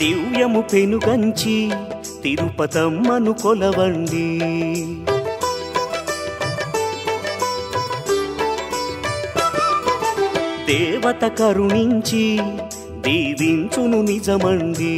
దివ్యము పెనుగంచి తిరుపతమ్మను కొలవండి దేవత కరుణించి దీవించును నిజమండి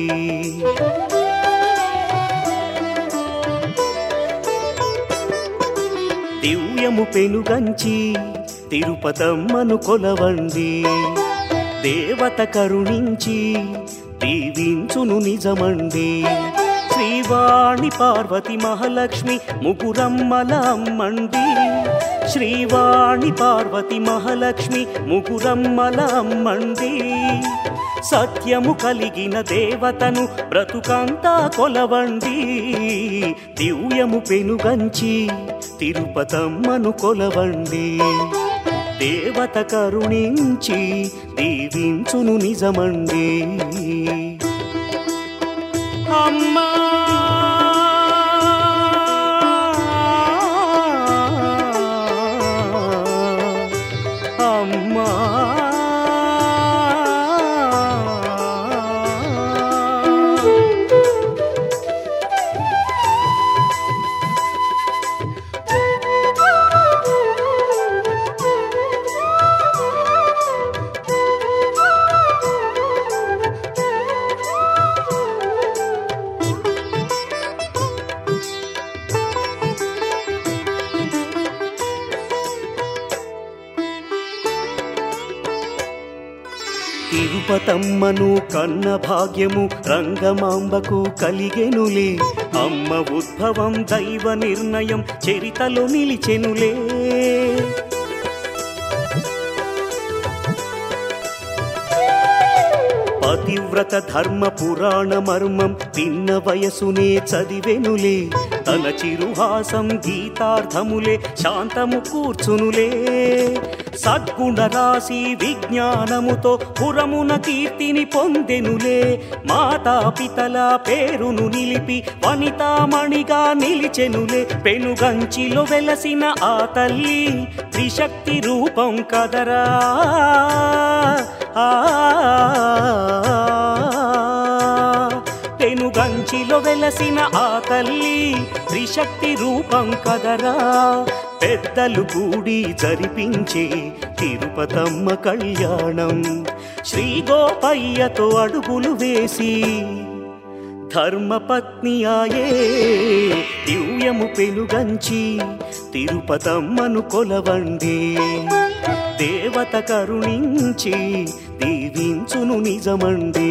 దివ్యము పెనుగంచి తిరుపతమ్మను కొలవండి దేవత కరుణించి దీవించును నిజమండి శ్రీవాణి పార్వతి మహాలక్ష్మి ముగురమ్మల అమ్మండి శ్రీవాణి పార్వతి మహాలక్ష్మి ముగురమ్మల అమ్మండి సత్యము కలిగిన దేవతను బ్రతుకంతా కొలవండి దివ్యము పెనుగంచి తిరుపతమ్మను కొలవండి దేవత కరుణించి దీవించును నిజమండి అమ్మా అమ్మా తిరుపతమ్మను కన్న భాగ్యము రంగమాంబకు కలిగెనులే అమ్మ ఉద్భవం దైవ నిర్ణయం చరితలో నిలిచెనులే పతివ్రత ధర్మ పురాణ మర్మం పిన్న వయసునే చదివెనులే తన చిరుహాసం గీతార్థములే శాంతము కూర్చునులే సద్గుణ రాశి విజ్ఞానముతో పురమున కీర్తిని పొందెనులే మాతాపితల పేరును నిలిపి వనితామణిగా నిలిచెనులే పెనుగంచిలో వెలసిన ఆ తల్లి త్రిశక్తి రూపం కదరా ఆ పెనుగంచిలో వెలసిన ఆ తల్లి త్రిశక్తి రూపం కదరా పెద్దలు కూడి జరిపించే తిరుపతమ్మ కళ్యాణం శ్రీ గోపయ్యతో అడుగులు వేసి ధర్మపత్ని ఆయే దివ్యము పెనుగంచి తిరుపతమ్మను కొలవండి దేవత కరుణించి దీవించును నిజమండి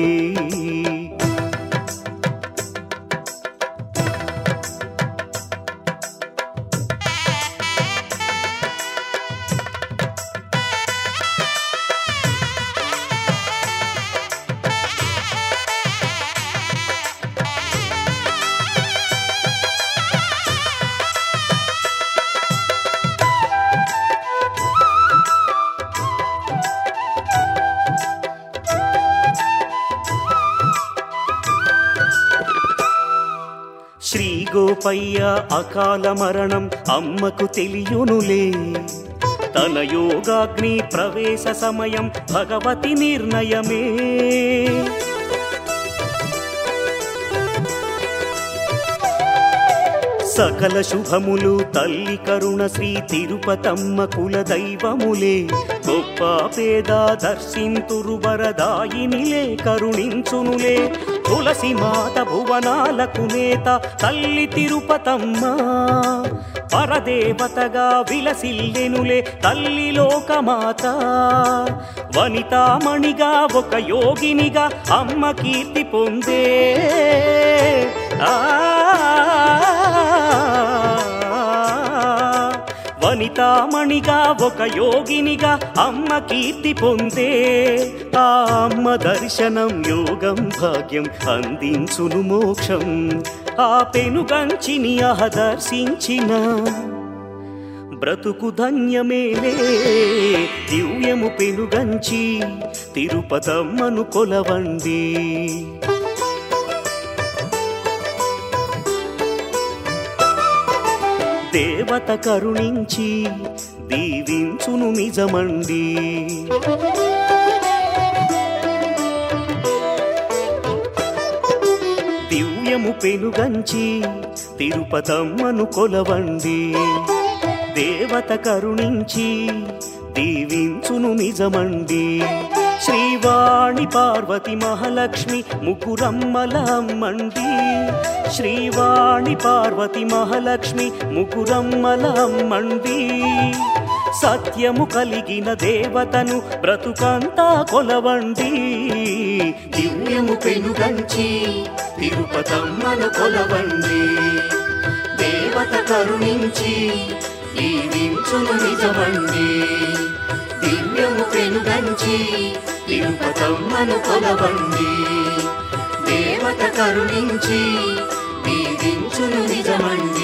శ్రీ గోపయ్య అకాల మరణం అమ్మకు తెలియునులే తన యోగాగ్ని ప్రవేశ సమయం భగవతి నిర్ణయమే సకల శుభములు తల్లి కరుణ శ్రీ తిరుపతమ్మ కుల దైవములే గొప్ప పేద దర్శింతురు వరదాయినిలే కరుణించునులే తులసి మాత భువనాలకు నేత తల్లి తిరుపతమ్మ పరదేవతగా విలసిల్లెనులే తల్లి లోకమాత వనితామణిగా ఒక యోగినిగా అమ్మ కీర్తి పొందే ఆ వనితామణిగా ఒక యోగినిగా అమ్మ కీర్తి పొందే ఆ అమ్మ దర్శనం యోగం భాగ్యం అందించును మోక్షం ఆ పెనుగంచిని అహ దర్శించిన బ్రతుకు ధన్యమేలే దివ్యము పెనుగంచి తిరుపతమ్మను కొలవండి దేవత కరుణించి దీవించును నిజమండి పెనుగంచి తిరుపతమ్మను కొలవండి దేవత కరుణించి దీవించును నిజమండి శ్రీవాణి పార్వతి మహాలక్ష్మి ముకురమ్మల అమ్మండి శ్రీవాణి పార్వతి మహాలక్ష్మి ముకురమ్మల అమ్మండి సత్యము కలిగిన దేవతను బ్రతుకంతా కొలవండి దివ్యము పెనుగంచి తిరుపతమ్మను కొలవండి దేవత కరుణించి దీవించును నిజమండి దివ్యము పెనుగంచి తిరుపతమ్మను కొలవండి దేవత కరుణించి దీవించును నిజమండి